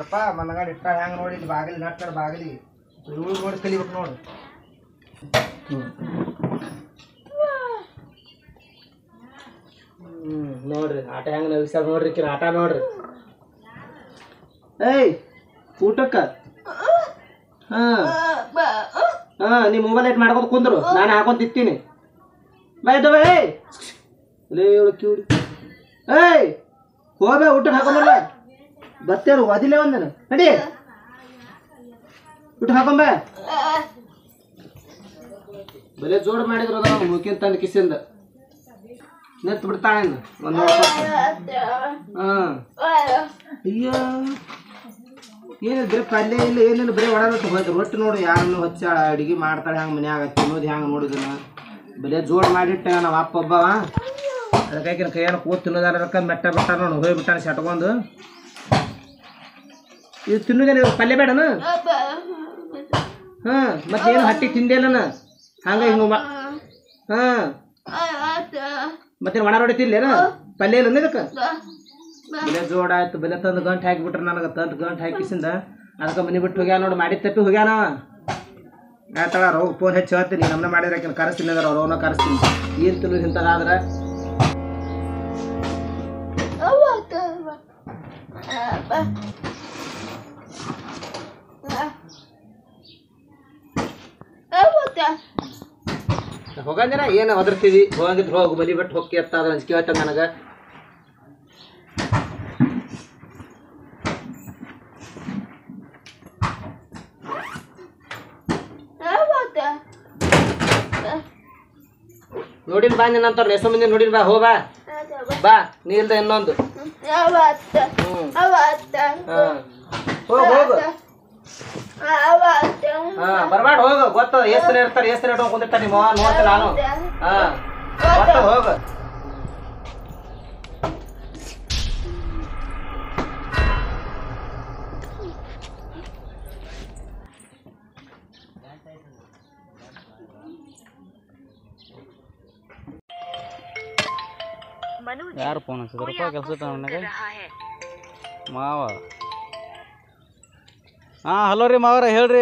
ನೋಡಪ್ಪ ಮನಗಾಡ ಇಟ್ಟ ಹೆಂಗ್ ನೋಡಿ ಇಲ್ಲಿ ಬಾಗಿಲಿ ನಟ್ಟ ಬಾಗಿಲಿ ಇವಳು ನೋಡಿ ಕಲಿಬೇಕು ನೋಡು ಹ್ಮ್ ನೋಡ್ರಿ ಆಟ ಹೆಂಗ್ ನಗಿಸ್ಯಾರ ನೋಡ್ರಿ ಕಿರ ಆಟ ನೋಡ್ರಿ ಏಯ್ ಊಟಕ್ಕ ಹಾ ಹಾ ನೀ ಮೊಬೈಲ್ ಏಟ್ ಮಾಡ್ಕೊಂಡು ಕುಂದ್ರು ನಾನು ಹಾಕೊಂಡ್ ತಿತ್ತೀನಿ ಬಾಯ್ ದವ ಏಯ್ ಲೇ ಇವಳು ಕಿವಿಡಿ ಏಯ್ ಹೋಗ ಊಟಕ್ಕೆ ಹಾಕೊಂಬಲ್ಲ ಬರ್ತೇರು ಓದಿಲ್ಲ ಒಂದನ ನಡಿ ಊಟ ಹಾಕೊಂಬ ಬಲೆ ಜೋಡ್ ಮಾಡಿದ್ರು ಅದ ಮುಖಿನ ತಂದ ಕಿಸಿಂದ ನೆತ್ ಬಿಡ್ತಾಳೆ ಒಂದು ಹಾ ಅಯ್ಯೋ ಏನಿಲ್ಲ ಬರೀ ಪಲ್ಯ ಇಲ್ಲ ಏನಿಲ್ಲ ಬರೀ ಒಡ ರೊಟ್ಟಿ ಹೋಯ್ತು ರೊಟ್ಟಿ ನೋಡು ಯಾರನ್ನು ಹಚ್ಚಾಳ ಅಡಿಗೆ ಮಾಡ್ತಾಳೆ ಹಂಗೆ ಮನ್ಯಾಗ ತಿನ್ನೋದು ಹೆಂಗೆ ನೋಡಿದನ ಬರೀ ಜೋಡ್ ಮಾಡಿಟ್ಟೆ ನಾವು ಅಪ್ಪ ಒಬ್ಬವ ಅದಕ್ಕಾಗಿ ನನ್ನ ಕೈಯನ್ನು ಕೂತ್ ತಿನ್ನೋದಾರ ಮೆಟ್ಟ ಬಿಟ್ಟ ನೋಡು ಹೋಗ್ಬಿಟ್ಟಾನ ಸೆಟ್ಕೊಂಡು ಇದು ತಿನ್ನೋದೇನು ಇದು ಪಲ್ಯ ಬೇಡನ ಹಾಂ ಮತ್ತೆ ಏನು ಹಟ್ಟಿ ತಿಂದೇಲನ ಹಂಗ ಹಿಂಗ ಮಾ ಹಾಂ ಮತ್ತೆ ಒಣ ರೊಟ್ಟಿ ತಿನ್ಲೇನ ಪಲ್ಯ ಇಲ್ಲ ಇದಕ್ಕೆ ಬೆಲೆ ಜೋಡ ಆಯ್ತು ಬೆಲೆ ತಂದು ಗಂಟು ಹಾಕಿಬಿಟ್ರೆ ನನಗೆ ತಂದು ಗಂಟು ಹಾಕಿಸಿಂದ ಅದಕ್ಕೆ ಮನೆ ಬಿಟ್ಟು ಹೋಗ್ಯಾನ ನೋಡಿ ಮಾಡಿ ತಪ್ಪಿ ಹೋಗ್ಯಾನ ಆಯ್ತಳ ಅವ್ರು ಫೋನ್ ಹೆಚ್ಚು ಹೇಳ್ತೀನಿ ನಮ್ಮನ್ನ ಮಾಡಿದ್ರೆ ಆಕಿನ ಕರೆಸ್ತೀನಿ ಅಂದ್ರೆ ಅವ್ರು ಅವನ್ನ ಕರೆಸ್ತೀನಿ ಏನು ತಿನ್ನೋದು ಇಂಥದ್ದಾದ್ರೆ ಹೋಗಂದಿನ ಏನು ಒದರ್ತೀವಿ ಹೋಗಿದ್ರೆ ಹೋಗು ಮನೆ ಬಿಟ್ಟು ಹೋಗಿ ಅತ್ತ ಅದು ಅಂಜಿಕೆ ಹೇಳ್ತಾನೆ ನನಗೆ ನೋಡಿನ ಬಾ ನಿನ್ನ ಅಂತಾರ ಎಷ್ಟೋ ಮಂದಿ ನೋಡಿನ ಬಾ ಹೋಗ ಬಾ ನೀ ಇಲ್ದ ಇನ್ನೊಂದು ಹ್ಮ್ ಹಾ ಹೋಗ್ ಹೋಗು ಹಾ ಬರ್ಬೇಡ ಹೋಗು ಗೊತ್ತದ ಎಷ್ಟು ದಿನ ಇರ್ತಾರೆ ಎಷ್ಟು ದಿನ ಇಟ್ಕೊಂಡು ಕುಂದಿರ್ತಾರೆ ನಿಮ್ಮ ಅವ್ವ ನೋಡ್ತೀನಿ ನಾನು ಹಾ ಗೊತ್ತದ ಹೋಗು ಯಾರು ಫೋನ್ ಹಚ್ಚಿದ್ರಪ್ಪ ಕೆಲಸ ನನಗೆ ಮಾವ ಹಾಂ ಹಲೋ ರೀ ಮಾವರ ಹೇಳ್ರಿ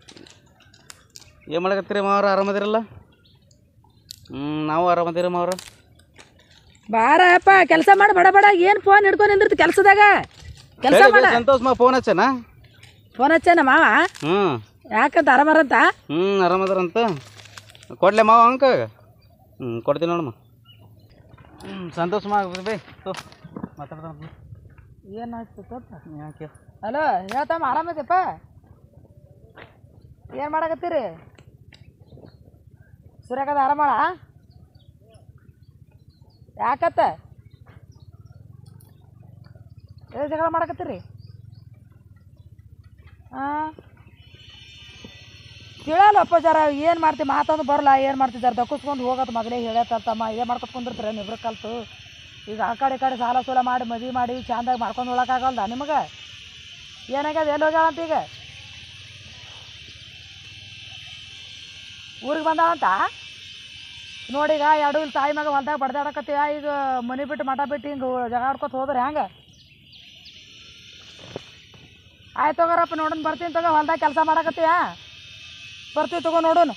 ಏನು ಮಾಡಕತ್ತೀರಿ ಮಾವರ ಆರಾಮದಿರಲ್ಲ ಹ್ಞೂ ನಾವು ಆರಾಮದಿರಿ ಮಾವರ ಬಾರಪ್ಪ ಕೆಲಸ ಮಾಡಿ ಬಡ ಬಡ ಏನು ಫೋನ್ ಹಿಡ್ಕೊಂಡು ನಿಂದಿರ್ತಿ ಕೆಲಸದಾಗ ಕೆಲಸ ಮಾಡ ಸಂತೋಷ್ ಮಾ ಫೋನ್ ಹಚ್ಚನ ಫೋನ್ ಹಚ್ಚೇನ ಮಾವ ಹ್ಞೂ ಯಾಕಂತ ಆರಾಮರಂತ ಹ್ಞೂ ಆರಾಮದಾರಂತ ಕೊಡ್ಲೆ ಮಾವ ಅಂಕ ಹ್ಞೂ ಕೊಡ್ತೀನಿ ನೋಡಮ್ಮ ಹ್ಞೂ ಸಂತೋಷ್ ಮಾ ಬೈ ತೋ ಮಾತಾಡ್ತಾನ ಏನಾಯ್ತು ಯಾಕೆ ಹಲೋ ಹೇಳ್ತಮ್ಮ ಆರಾಮದಪ್ಪ ಏನು ಮಾಡಕತ್ತೀರಿ ಸುರೇಖದ ಆರಾಮಳ ಯಾಕತ್ತ ಎಲ್ಲಿ ಜಗಳ ಮಾಡಕತ್ತೀರಿ ಹಾಂ ಕೇಳಲ್ಲಪ್ಪ ಜರ ಏನು ಮಾಡ್ತಿ ಮಾತಂದು ಬರಲ್ಲ ಏನು ಮಾಡ್ತಿ ಜರ ದಕ್ಕಿಸ್ಕೊಂಡು ಹೋಗೋದು ಮಗಳೇ ಹೇಳತ್ತಮ್ಮ ಇದೇ ಮಾಡ್ಕೊತ ಕುಂದಿರ್ತೀರ ಇಬ್ರು ಕಲ್ತು ಈಗ ಆ ಕಡೆ ಈ ಕಡೆ ಸಾಲ ಸೂಲ ಮಾಡಿ ಮದುವೆ ಮಾಡಿ ಚಂದಾಗಿ ಮಾಡ್ಕೊಂಡು ಹೋಗೋಕ್ಕಾಗಲ್ದ ನಿಮಗೆ ಏನಾಗ್ಯದ ಎಲ್ಲಿ ಹೋಗ್ಯಾಳಂತ ಈಗ ಊರಿಗೆ ಬಂದಾಳಂತ ನೋಡೀಗ ಎರಡು ಇಲ್ಲಿ ತಾಯಿ ಮಗ ಹೊಲ್ದಾಗ ಬಡ್ದಾಡಕತ್ತೀಯ ಈಗ ಮನೆ ಬಿಟ್ಟು ಮಠ ಬಿಟ್ಟು ಹಿಂಗೆ ಜಗ ಆಡ್ಕೊತ ಹೋದ್ರೆ ಹೆಂಗೆ ಆಯ್ತು ತಗೋರಪ್ಪ ನೋಡೋಣ ಬರ್ತೀನಿ ತಗೋ ಹೊಲ್ದಾಗ ಕೆಲಸ ಮಾಡಕತ್ತೀಯ ಬರ್ತೀವಿ ತಗೋ ನೋಡೋಣ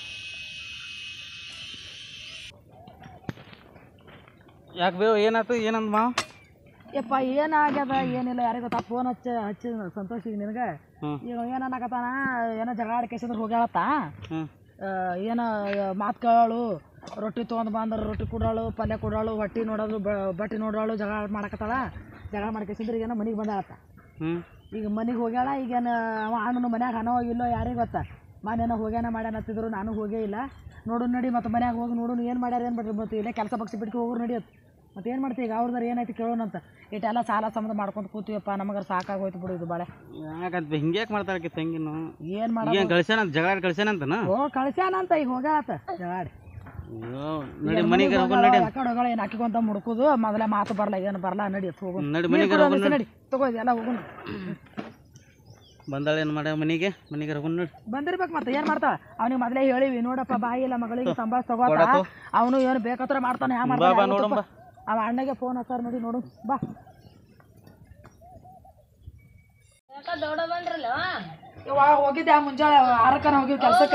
ಯಾಕೆ ಬೇವು ಏನಾಯ್ತು ಏನಂದ ಮಾವ ಯಪ್ಪ ಏನಾಗ್ಯದ ಏನಿಲ್ಲ ಯಾರಿಗೂ ಗೊತ್ತಾ ಫೋನ್ ಹಚ್ಚ ಹಚ್ಚಿ ಸಂತೋಷ್ ಈಗ ನಿನಗೆ ಹ್ಞೂ ಈಗ ಏನು ಅನ್ನಕತ್ತಾನ ಏನೋ ಜಗಳ ಆಡ್ಕೇಸಿದ್ರೆ ಹೋಗ್ಯಾಳತ್ತ ಹ್ಞೂ ಆ, ಏನೋ ಮಾತು ಕೇಳೋಳು ರೊಟ್ಟಿ ತೊಗೊಂಡು ಬಂದ್ರೆ ರೊಟ್ಟಿ ಕೊಡೋಳು ಪಲ್ಯ ಕೊಡೋಳು ಹೊಟ್ಟಿ ನೋಡೋದು ಬಟ್ಟೆ ನೋಡೋಳು ಜಗಳ ಮಾಡಕತ್ತಾಳ ಜಗಳ ಮಾಡ್ಕೇಸಿದ್ರೆ ಏನೋ ಮನೆಗೆ ಬಂದಾಳತ್ತ ಹ್ಞೂ ಈಗ ಮನೆಗೆ ಹೋಗ್ಯಾಳ ಈಗೇನು ಅವ ಅಣ್ಣನ ಮನ್ಯಾಗ ಹನೋ ಇಲ್ಲೋ ಯಾರಿಗೆ ಗೊತ್ತಾ ಮನೇನೋ ಹೋಗ್ಯಾನ ಮಾಡ್ಯಾನ ಹತ್ತಿದ್ರು ನಾನು ಹೋಗೇ ಇಲ್ಲ ನೋಡು ನಡಿ ಮತ್ತು ಮನ್ಯಾಗ ಹೋಗಿ ನೋಡು ಏನು ಮಾಡ್ಯಾರ ಏನು ಬಿಡ್ರಿ ಮತ್ತು ಇಲ್ಲೇ ಕೆಲಸ ಬಗ್ಸಿ ಬಿಟ್ಟು ಹೋಗ್ರು ನಡಿಯತ್ತೆ ಮತ್ತೆ ಏನು ಮಾಡ್ತೀವಿ ಈಗ ಅವ್ರದಾರ ಏನಾಯ್ತು ಕೇಳೋಣಂತ ಇಟ್ಟೆಲ್ಲ ಸಾಲ ಸಂಬಂಧ ಮಾಡ್ಕೊಂಡು ಕೂತೀವಪ್ಪ ನಮಗೆ ಸಾಕಾಗೋಯ್ತು ಬಿಡು ಇದು ಬಾಳೆ ಯಾಕಂತ ಹಿಂಗ್ಯಾಕೆ ಮಾಡ್ತಾಳಕ್ಕೆ ತಂಗಿನು ಏನು ಮಾಡ ಏನು ಕಳ್ಸ್ಯಾನಂತ ಜಗಳ ಕಳ್ಸ್ಯಾನಂತನ ಓ ಕಳ್ಸ್ಯಾನಂತ ಈಗ ಹೋಗ್ಯಾತ ಜಗಾಡಿ ಅಯ್ಯೋ ನಡಿ ಮನೆಗೆ ಹೋಗೋಣ ನಡಿ ಯಾಕಡೆ ಹೋಗಳ ಏನು ಹಾಕಿಕೊಂತ ಮುಡ್ಕೋದು ಮೊದಲೇ ಮಾತು ಬರಲ್ಲ ಏನು ಬರಲ್ಲ ನಡಿ ಹೋಗು ನಡಿ ನೀರ್ ಮನೆಗೆ ಕೊಡು ಹೋಗೋಣ ಒಂದಿವ್ಸ ನಡಿ ತಗೋ ಎಲ್ಲ ಹೋಗೋಣ ಬಂದಾಳ ಏನು ಮಾಡ್ಯಾವ ಮನೆಗೆ ಮನೆಗೆ ಹೋಗೋಣ ನೋಡಿ ಬಂದಿರ್ಬೇಕು ಮತ್ತೆ ಏನು ಮಾಡ್ತಾವ ಅವ್ನಿಗೆ ಮೊದಲೇ ಹೇಳಿವಿ ನೋಡಪ್ಪ ಬಾಯಿ ಇಲ್ಲ ಮಗಳಿಗೆ ಸಂಭಾಷ ತಗೋತ ಕೊಡತ್ತು. ಅವನು ಏನು ಬೇಕತ್ರ ಮಾಡ್ತಾನೆ ಯಾ ಬಾ, ಬಾ, ಮಾಡ್ತಾನೆ ನೋಡೋಣ ಬಾ. ಅವ ಅಣ್ಣಗೆ ಫೋನ್ ಹಚ್ಚಾರ ನೋಡಿ ನೋಡು ಬಾ ಇವಾಗ ಹೋಗಿದ್ದೆ ಆ ಮುಂಜಾನೆ ಆರಕ್ಕನ ಹೋಗಿದ್ ಕೆಲ್ಸಕ್ಕೆ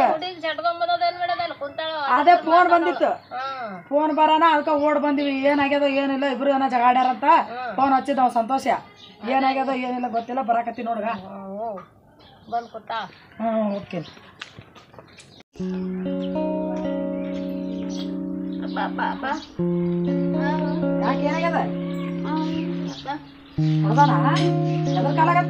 ಅದೇ ಫೋನ್ ಬಂದಿತ್ತು ಫೋನ್ ಬರೋಣ ಅದಕ್ಕೆ ಓಡ್ ಬಂದಿವಿ ಏನಾಗ್ಯದ ಏನಿಲ್ಲ ಇಬ್ರು ಏನೋ ಜಗಾಡ್ಯಾರಂತ ಫೋನ್ ಹಚ್ಚಿದ್ ನಾವು ಸಂತೋಷ ಏನಾಗ್ಯದ ಏನಿಲ್ಲ ಗೊತ್ತಿಲ್ಲ ಬರಾಕತ್ತಿ ನೋಡ್ಗ ಹ್ಞೂ ಓಕೆ ಯಾಕೆ ಏನಾಗ್ಯದ ಹೊಡ್ದಾನ ಎದ್ರ ಕಾಲಾಗತ್ತ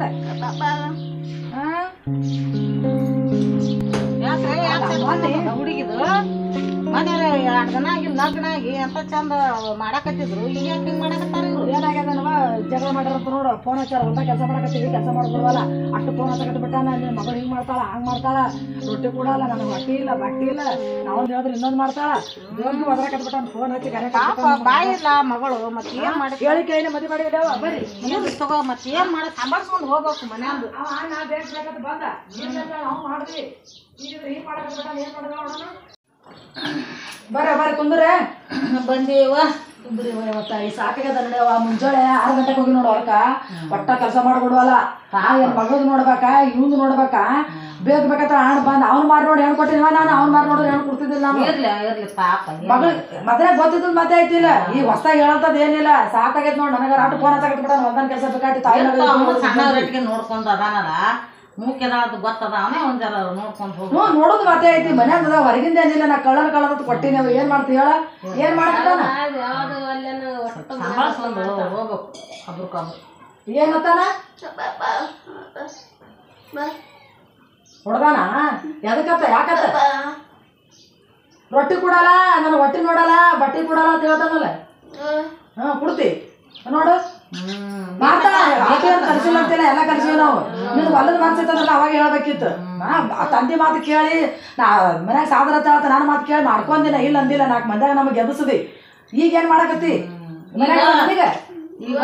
ಹುಡುಗಿದು ಮನೆಯವ್ರ ಎರಡು ದಿನ ಆಗಿ ಲಗ್ನ ಆಗಿ ಎಂತ ಚಂದ ಮಾಡಾಕತ್ತಿದ್ರು ಈಗ ಯಾಕೆ ಹಿಂಗ್ ಮಾಡಾಕತ್ತಾರ ಇವ್ರು ಏನಾಗ್ಯದನವ ಜಗಳ ಮಾಡ್ಯಾರಂತ ನೋಡು ಫೋನ್ ಹಚ್ಚಾರ ಹೊಲ್ದಾಗ ಕೆಲಸ ಮಾಡಕತ್ತೀವಿ ಕೆಲಸ ಮಾಡ್ಬಿಡ್ವಲ್ಲ ಅಷ್ಟು ಫೋನ್ ಹಚ್ಚಕತ್ತ ಬಿಟ್ಟಾನ ನಿನ್ನ ಮಗಳು ಹಿಂಗ್ ಮಾಡ್ತಾಳ ಹಂಗ್ ಮಾಡ್ತಾಳ ರೊಟ್ಟಿ ಕೊಡಲ್ಲ ನನಗೆ ಹೊಟ್ಟಿ ಇಲ್ಲ ಬಟ್ಟಿ ಇಲ್ಲ ಅವನ್ ಹೇಳಿದ್ರೆ ಇನ್ನೊಂದ್ ಮಾಡ್ತಾಳ ದೇವ್ರಿಗೆ ಒದರಾಕತ್ ಬಿಟ್ಟಾನ ಫೋನ್ ಹಚ್ಚಿ ಕರೆ ಪಾಪ ಬಾಯಿ ಇಲ್ಲ ಮಗಳು ಮತ್ತೆ ಏನ್ ಮಾಡಿ ಹೇಳಿ ಕೇಳಿ ಮದುವೆ ಮಾಡಿಬಿಡವ ಬರ್ರಿ ನೀರು ತಗೋ ಮತ್ತೆ ಏನ್ ಮಾಡಿ ಸಂಭಾಳ್ಸ್ಕೊಂಡ್ ಹೋಗ್ಬೇಕು ಮನ್ಯಾಂದು ಅವ ಅಣ್ಣ ಬೇಕು ಬೇಕಂತ ಬಂದ ಏನ್ ಹೇಳ್ತಾಳ ಅವ್ನು ಮಾಡ್ರಿ ಈಗ ಹಿಂಗ್ ಮಾಡಕತ್ ಬಿಟ್ಟಾನ ಏನ್ ಮಾಡೋದು ನೋಡೋಣ ಬರ್ರಿ ಬರ್ರಿ ಕುಂದ್ರೆ ಬಂದೀವ ಕುಂದ್ರಿ ಇವತ್ತ ಈ ಸಾಕಾಗ್ಯದ ನಡೆಯವ ಮುಂಜಾನೆ ಆರು ಗಂಟೆಗೆ ಹೋಗಿ ನೋಡು ಹೊರಕ ಒಟ್ಟ ಕೆಲಸ ಮಾಡ್ಬಿಡುವಲ್ಲ ಆ ಏನ್ ಮಗಳದ್ ನೋಡ್ಬೇಕಾ ಇವಂದು ನೋಡ್ಬೇಕಾ ಬೇಗ ಬೇಕಂತ ಹಣ್ಣು ಬಂದ್ ಅವ್ನ್ ಮಾರಿ ನೋಡಿ ಹೆಣ್ಣು ಕೊಟ್ಟಿದ್ವ ನಾನು ಅವ್ನ್ ಮಾರಿ ನೋಡಿದ್ರೆ ಹೆಣ್ಣು ಕೊಡ್ತಿದ್ದಿಲ್ಲ ನಾನು ಇರ್ಲಿ ಇರ್ಲಿ ಪಾಪ ಮಗಳು ಮದ್ವೆ ಗೊತ್ತಿದ್ದು ಮತ್ತೆ ಐತಿಲ್ಲ ಈ ಹೊಸ್ದಾಗಿ ಹೇಳಂತದ್ ಏನಿಲ್ಲ ಸಾಕಾಗೈತ್ ನೋಡ್ ನನಗ ರಾಟ್ ಫೋನ್ ಹಚ್ಚಕತ್ ಬಿಡ ಹೊಲ್ದನ್ ಕೆಲಸ ಬೇಕಾಯ್ತು ತಾಯಿ ಅವನು ಸಣ್ಣವ್ರಟ್ಟಿಗೆ ನೋಡ್ಕೊಂಡ್ ಅದಾನಲ್ಲ ಮೂಕೆದ ಅದು ಗೊತ್ತದ ಅವನೇ ಒಂದ್ ಜರ ನೋಡ್ಕೊಂಡ್ ಹೋಗು ಹ್ಞೂ ನೋಡೋದು ಮತ್ತೆ ಐತಿ ಮನ್ಯಾಗ ಹೊರಗಿಂದ ಏನಿಲ್ಲ ನಾ ಕಳ್ಳನ ಕಳ್ಳದ ಕೊಟ್ಟಿನಿ ಅವ ಏನ್ ಮಾಡ್ತಿ ಹೇಳ ಏನ್ ಮಾಡ್ತಾನ ಸಂಭಾಳ್ಸ್ಕೊಂಡು ಹೋಗ್ಬೇಕು ಒಬ್ರಿಗೊಬ್ರು ಏನತ್ತಾನ ಹೊಡ್ದಾನ ಎದಕ್ಕತ್ತ ಯಾಕತ್ತ ರೊಟ್ಟಿ ಕೊಡಲ್ಲ ನನ್ನ ಹೊಟ್ಟಿ ನೋಡಲ್ಲ ಬಟ್ಟಿ ಕೊಡಲ್ಲ ಅಂತ ಹೇಳ್ತಾನಲ್ಲ ಹಾ ಕೊಡ್ತಿ ನೋಡು ಮಾಡ್ತಾಳ ಆಕೆ ಏನ್ ಕಲ್ಸಿಲ್ಲ ಅಂತಿಲ್ಲ ಎಲ್ಲ ಕಲ್ಸಿವಿ ನಾವು ನಿನ್ ಹೊಲದ ಮನ್ಸಿತ್ತಂದ್ರೆ ಅವಾಗ ಹೇಳ್ಬೇಕಿತ್ತು ಹಾ ಆ ತಂದೆ ಮಾತು ಕೇಳಿ ನಾ ಮನ್ಯಾಗ ಸಾದರ ಹೇಳ್ತ ನನ್ನ ಮಾತು ಕೇಳಿ ಮಾಡ್ಕೊಂದಿನ ಇಲ್ಲ ಅಂದಿಲ್ಲ ನಾಲ್ಕು ಮಂದ್ಯಾಗ ನಮಗೆ ಎಬ್ಬಿಸದಿ ಈಗ ಏನ್ ಮಾಡಕತ್ತಿ ಮನ್ಯಾಗ ನನಗೆ ಈಗ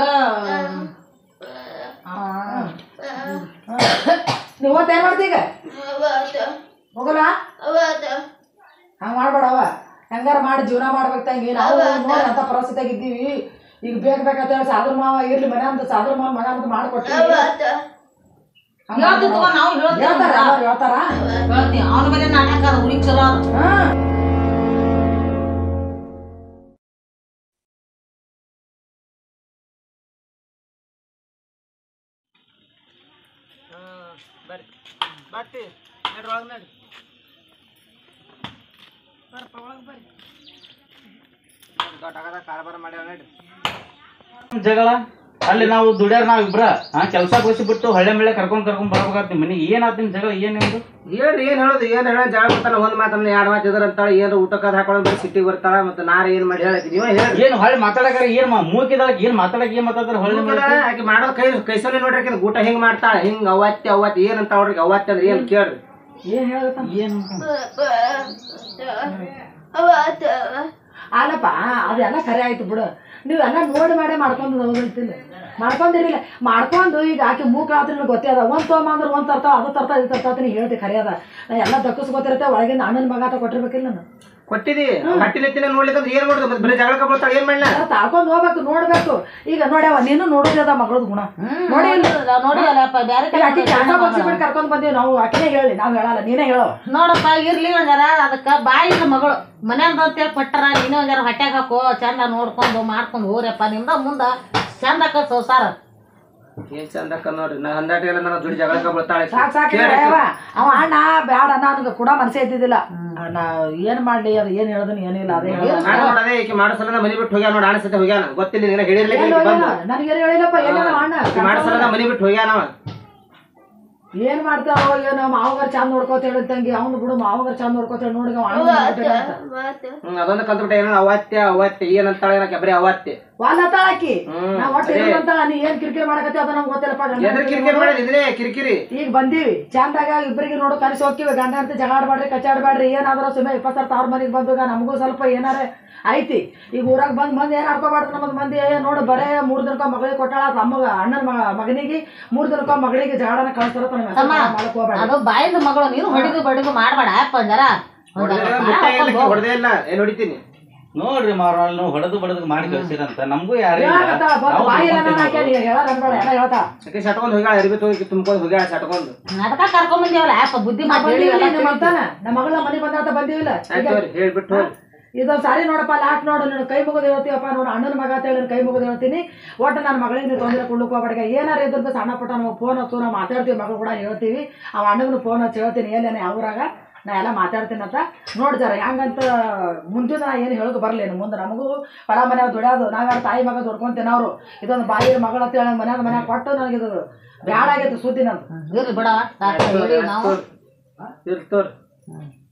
ನೀವು ಓದ್ತಾ ಏನ್ ಮಾಡ್ತಿ ಈಗ ಹೋಗಲ್ಲ ಹಂಗ ಮಾಡ್ಬೇಡವ ಹೆಂಗಾರ ಮಾಡಿ ಜೀವನ ಮಾಡ್ಬೇಕು ತಂಗಿ ನಾವು ನೋಡಿ ಅಂತ ಪರಿಸ್ಥಿತಿಯಾಗ ಇದ್ದೀವಿ ಈಗ ಬೇಗ ಬೇಕಂತ ಹೇಳಿ ಸಾದ್ರ ಮಾವ ಇರ್ಲಿ ಮನೆ ಅಂತ ಸಾದ್ರ ಮಾವ ಮನೆ ಅಂತ ಮಾಡ್ಕೊಟ್ಟಿವಿ ಹಂಗ್ ಹೇಳ್ತೀವಿ ತಗೋ, ನಾವು ಹೇಳ್ತೀವಿ ಹೇಳ್ತಾರ ಅವ್ರು ಹೇಳ್ತಾರ ಹೇಳ್ತೀವಿ ಅವನ ಮೇಲೆ ನಾಟಕ ಅದ ಹುಡುಗಿ ಚಲೋ ಅದ ಹಾ ಬರ್ರಿ ಬಟ್ಟಿ ನಡ್ರಿ ಒಳಗೆ ನಡ್ರಿ ಬರ್ರಪ್ಪ ಒಳಗೆ ಬರ್ರಿ ದೊಡ್ಡ ಆಗದ ಕಾರ್ಬಾರ ಮಾಡ್ಯಾವ ನಡ್ರಿ ಜಗಳ ಅಲ್ಲಿ ನಾವು ದುಡ್ಯಾರ ನಾವ್ ಇಬ್ರ ಹಾ ಕೆಲಸ ಬಿಟ್ಟು ಹಳ್ಳೆ ಮಳೆ ಕರ್ಕೊಂಡ್ ಕರ್ಕೊಂಡ್ ಬರ್ಬೇಕಾಗ್ತಿ ಮನೆಗೆ ಏನಾತ್ ನಿಮ್ ಜಗಳ ಏನ್ ನಿಮ್ದು ಏನ್ ಏನ್ ಹೇಳೋದು ಏನ್ ಹೇಳ ಜಾಗ ಬರ್ತಾನ ಒಂದ್ ಮಾತನ್ನ ಎರಡ್ ಮಾತು ಇದ್ರ ಅಂತಾಳ ಏನ್ ಊಟಕ್ಕೆ ಹಾಕೊಳ್ಳೋದು ಬರೀ ಸಿಟ್ಟಿಗೆ ಬರ್ತಾಳ ಮತ್ತೆ ನಾರ ಏನ್ ಮಾಡಿ ಹೇಳಕ್ಕೆ ನೀವೇ ಹೇಳಿ ಏನ್ ಹೊಳ್ಳಿ ಮಾತಾಡಕಾರ ಏನ್ ಮಾ- ಮೂಕಿದಾಳಕ್ ಏನ್ ಮಾತಾಡಕ್ ಏನ್ ಮಾತಾಡ್ತಾರ ಹೊಳ್ಳಿ ಮಳೆ ಆಕೆ ಮಾಡೋದ್ ಕೈ ಕೈಸಲ್ಲಿ ನೋಡ್ರಿ ಆಕಿನ ಊಟ ಹಿಂಗ್ ಮಾಡ್ತಾಳ ಹಿಂಗ್ ಅವತ್ತಿ ಅವತ್ತಿ ಏನ್ ಅಂತ ಅವ್ರಿಗೆ ಅವತ್ತಿ ಅಂದ್ರೆ ಏನ್ ಕೇಳ್ರಿ ಏನ್ ಹೇಳತ್ತ ಏನ್ ಅಲ್ಲಪ್ಪ ಅದೆಲ್ಲ ಖರೆ ಆಯ್ತು ಬಿಡು ನೀವೆಲ್ಲ ನೋಡಿ ಮಾಡೇ ಮಾಡ್ಕೊಂಡು ಹೋಗಿರ್ತಿಲ್ಲ ಮಾಡ್ಕೊಂಡಿರಿಲ್ಲ ಮಾಡ್ಕೊಂಡು ಈಗ ಆಕೆ ಮೂಕ ಆತ್ರ ಗೊತ್ತೇ ಅದ ಒಂದ್ ತೊಗೊಂಬ ಅಂದ್ರೆ ಒಂದ್ ತರ್ತಾವ ಅದು ತರ್ತಾವ ಇದು ತರ್ತಾವ ಅಂತ ನೀ ಹೇಳ್ತಿ ಖರೆ ಅದ ನಾ ಎಲ್ಲ ದಕ್ಕಸ್ ಗೊತ್ತಿರುತ್ತೆ ಒಳಗಿಂದ ಅಣ್ಣನ ಮಗ ಆತ ಕೊಟ್ಟಿರ್ಬೇಕಿಲ್ಲ ನಾನು ಕೊಟ್ಟಿದಿ ಹಟ್ಟಿನ ಎತ್ತಿನ ನೋಡ್ಲಿಕ್ಕಂದ್ರೆ ಏನ್ ಮಾಡುದು ಮತ್ತೆ ಬರೀ ಜಗಳ ಕಬ್ಬಳ್ತಾಳ ಏನ್ ಮಾಡ್ಲ ಎಲ್ಲ ತಾಳ್ಕೊಂಡ್ ಹೋಗ್ಬೇಕು ನೋಡ್ಬೇಕು ಈಗ ನೋಡ್ಯಾವ ನೀನು ನೋಡೋದೇ ಅದ ಮಗಳದ್ ಗುಣ ನೋಡಿ ಇಲ್ಲ ನೋಡಿ ಅಲ್ಲಪ್ಪ ಬ್ಯಾರೆ ಈಗ ಆಕಿ ಕೆಲಸ ಬಿಟ್ಟು ಕರ್ಕೊಂಡ್ ಬಂದೀವಿ ನಾವು ಆಕಿನೇ ಹೇಳಿ ನಾವ್ ಹೇಳಲ್ಲ ನೀನೇ ಹೇಳೋ ನೋಡಪ್ಪ ಇರ್ಲಿ ಒಂದ್ ಜರ ಅದಕ್ಕ ಬಾಯಿಲ್ಲ ಮಗಳು ಮನ್ಯಾಂದ ಅಂತೇಳಿ ಕೊಟ್ಟಾರ ನೀನೇ ಒಂದ್ ಜರ ಹೊಟ್ಯಾಗ ಹಾಕೋ ಚಂದ ನೋಡ್ಕೊಂಡು ಮಾಡ್ಕೊಂಡು ಹೋರಪ್ಪ ನಿಮ್ದ ಮುಂದ ಚಂದ ಆಕ ಸಂಸಾರ ಏನ್ ಚಂದ ನೋಡ್ರಿ ನಾ ಹಂದಾಟಿ ಎಲ್ಲ ನನ್ನ ದುಡಿ ಜಗಳ ಕಬ್ಬಳ್ತಾಳೆ ಸಾಕ್ ಸಾಕ್ ಹೇಳವ್ವ. ಅವ ಅಣ್ಣ ಬ್ಯಾಡ ನನಗೆ ಕೂಡ ಮನಸ್ಸೇ ಇದ್ದಿದ್ದಿಲ್ಲ ನಾ ಏನ್ ಮಾಡ್ಲಿ ಅದು ಏನ್ ಹೇಳದನ್ ಏನಿಲ್ಲ ಅದೇ ಹೇಳ ನಾನು ನೋಡದೆ ಈಕಿ ಮಾಡೋ ಸಲ ಮನಿ ಬಿಟ್ಟು ಹೋಗ್ಯಾನ ನೋಡಿ ಅನಿಸುತ್ತೆ ಹೋಗ್ಯಾನ ಗೊತ್ತಿಲ್ಲ ನಿನಗೆ ಹೇಳಿರ್ಲಿಕ್ಕೆ ಬಂದು ನನಗೇನು ಹೇಳಿಲ್ಲಪ್ಪ ಏನೇನೋ ಅಣ್ಣ ಈಕಿ ಮಾಡೋ ಸಲ ಮನಿ ಬಿಟ್ಟು ಹೋಗ್ಯಾನವ ಏನ್ ಮಾಡ್ತಾವ ಏನೋ ಮಾವಗಾರ ಚಂದ ನೋಡ್ಕೋತ ಹೇಳಿ ತಂಗಿ ಅವ್ನು ಬಿಡು ಮಾವಗಾರ ಚಂದ ನೋಡ್ಕೋತ ಹೇಳಿ ನೋಡಿ ಅವ ಅಣ್ಣ ಮಾಡ್ಬಿಟ್ಟಾನ ಅಂತ. ಹ್ಮ್ ಅದೊಂದು ಕಲ್ತ್ಬಿಟ್ಟೆ ಏನೋ ಅವತ್ಯ ಅವತ್ಯ ಏನಂತಾಳ ಏನಕ್ಕೆ ಬರೀ ಅವತ್ಯ ವಾಲ್ ಹತ್ತಾಳ ಆಕಿ ಹ್ಮ್, ನಾ ಒಟ್ಟು ಅದೇ. ಏನಂತಾಳ ನೀ ಏನ್ ಕಿರಿಕಿರಿ ಮಾಡಕತ್ತಿ ಅದ ನಮ್ಗೆ ಗೊತ್ತಿಲ್ಲಪ್ಪ ಗಂಡ ಎದ್ರ ಕಿರಿಕಿರಿ ಮಾಡಿದ ಇದನ್ನೇ ಕಿರಿಕಿರಿ ಈಗ ಬಂದೀವಿ ಚಂದಾಗ ಇಬ್ಬರಿಗೆ ನೋಡು ಕಲಿಸಿ ಹೋಗ್ತೀವಿ ಗಂಡ ಅಂತ ಜಗಾಡ್ಬೇಡ್ರಿ ಕಚ್ಚಾಡ್ಬೇಡ್ರಿ ಏನಾದ್ರೂ ಸುಮ್ಮನೆ ಇಪ್ಪತ್ತು ಸಾವಿರ ತವ್ರ ಮನೆಗೆ ಬಂದಾಗ ನಮಗೂ ಸ್ವಲ್ಪ ಏನಾರ ಐತಿ ಈಗ ಊರಾಗ ಬಂದ್ ಮಂದಿ ಏನ್ ಹಾಕೋಬಾರ್ದು ನಮ್ಮದು ಮಂದಿ ಏ ನೋಡು ಬರೇ ಮೂರ್ ದಿನಕ್ಕ ಮಗಳಿಗೆ ಕೊಟ್ಟಾಳ ತಮ್ಮಗ ಅಣ್ಣನ ಮಗನಿಗೆ ಮೂರ್ ದಿನಕ್ಕ ಮಗಳಿಗೆ ಜಗಾಡನ ಕಳಿಸ್ತಾರ ತಮ್ಮ, ಮಾಡಕ್ ಹೋಗ್ಬೇಡ ಅದು ಬಾಯಿದ ಮಗಳು ನೀನು ಹೊಡಿದು ಬಡಿದು ಮಾಡ್ಬೇಡ ಅಪ್ಪ ಒಂದ್ ಜರ ಒಂದ್ ಜರ ಹೊಡೆದೇ ಇಲ್ಲ ಏನ್ ಹೊಡಿತೀನಿ ನೋಡ್ರಿ ಮಾರ ನೀವು ಹೊಡೆದು ಬಡದು ಮಾಡಿ ಕಳ್ಸಿರಂತ ನಮಗೂ ಯಾರೇ ಇಲ್ಲ. ಹೇಳಕತ್ತಾಳ, ಬಂದು ನಾವು ಬಾಯಿ ಎಲ್ಲ ದುಡ್ಕೊಂತೀವಿ ನಾನು ಹಾಕ್ಯಾನಿ, ಹೇಳೋದ್ ಅನ್ಬೇಡ, ಎಲ್ಲ ಹೇಳ್ತಾಳ. ಯಾಕೆ ಸಟ್ಕೊಂಡು ಹೋಗ್ಯಾಳ ಅರ್ಬಿ ತೋಗಿ ತುಂಬ್ಕೊಂಡು ಹೋಗ್ಯಾಳ ಸಟ್ಕೊಂಡು ಅದಕ್ಕ ಕರ್ಕೊಂಡ್ ಬಂದೇವಲ್ಲ ಯಾಪ ಬುದ್ಧಿ ನಾ ಮಾತು ಹೇಳಿ ಬಂದೀವಿಲ್ಲ, ಎಲ್ಲ ನಿಮ್ಮ ಅಂತಾನ. ನಮ್ಮ ಮಗಳ ಮನೆ ಬಂದಾತ ಬಂದೀವಿಲ್ಲ ಆಯ್ತು ತೋರಿ ಹೇಳ್ಬಿಟ್ಟು ಹೋಗಿ ಇದೊಂದ್ ಸಾರಿ ನೋಡಪ್ಪ ಲಾಸ್ಟ್ ನೋಡು ನೀನು ಕೈ ಮುಗಿದು ಹೇಳ್ತೀವಪ್ಪ ನೋಡು ಅಣ್ಣನ ಮಗ ಅಂತ ಹೇಳಿ ಕೈ ಮುಗಿದು ಹೇಳ್ತೀನಿ ಒಟ್ಟು ನನ್ನ ಮಗಳಿಗೆ ನೀವು ತೊಂದರೆ ಕೊಡ್ಲಿಕ್ಕೆ ಹೋಗ್ಬೇಡ ಏನಾರ ಇದ್ರ ಸಣ್ಣ ಪುಟ್ಟ ನಾವು ಫೋನ್ ಹಚ್ಚು ನಾವು ಮಾತಾಡ್ತೀವಿ ಮಗಳು ಕೂಡ ಹೇಳ್ತೀವಿ ಅವ ಅಣ್ಣಗೂ ಫೋನ್ ಹಚ್ಚಿ ಹೇಳ್ತೀನಿ ಎಲ್ಲೇನೆ ಅವ್ರಾಗ ನಾ ಎಲ್ಲ ಮಾತಾಡ್ತೀನಿ ಅಂತ ನೋಡಿ ಜರ ಹೆಂಗಂತ ಮುಂಚೆ ನಾ ಏನು ಹೇಳೋದು ಬರಲೇನು ಮುಂದೆ ನಮಗೂ ಹೊರ ಮನ್ಯಾಗ ದುಡ್ಯೋದು ನಾವ್ಯಾರ ತಾಯಿ ಮಗ ದುಡ್ಕೊಂಡ್ ತಿನ್ನೋರು ಇದೊಂದು ಬಾಯಿ ಮಗಳ ಅಂತ ಹೇಳಿ ಮನ್ಯಾಗ ಮನ್ಯಾಗ ಕೊಟ್ಟು ನನಗೆ ಇದು ಬ್ಯಾಡ ಆಗೈತೆ ಸುದ್ದಿ ನಂದು ಇರ್ಲಿ ಬಿಡವ ರಾತ್ರಿ ಹೇಳಿ ನಾವು ಇರ್ಲಿ ತೋರಿ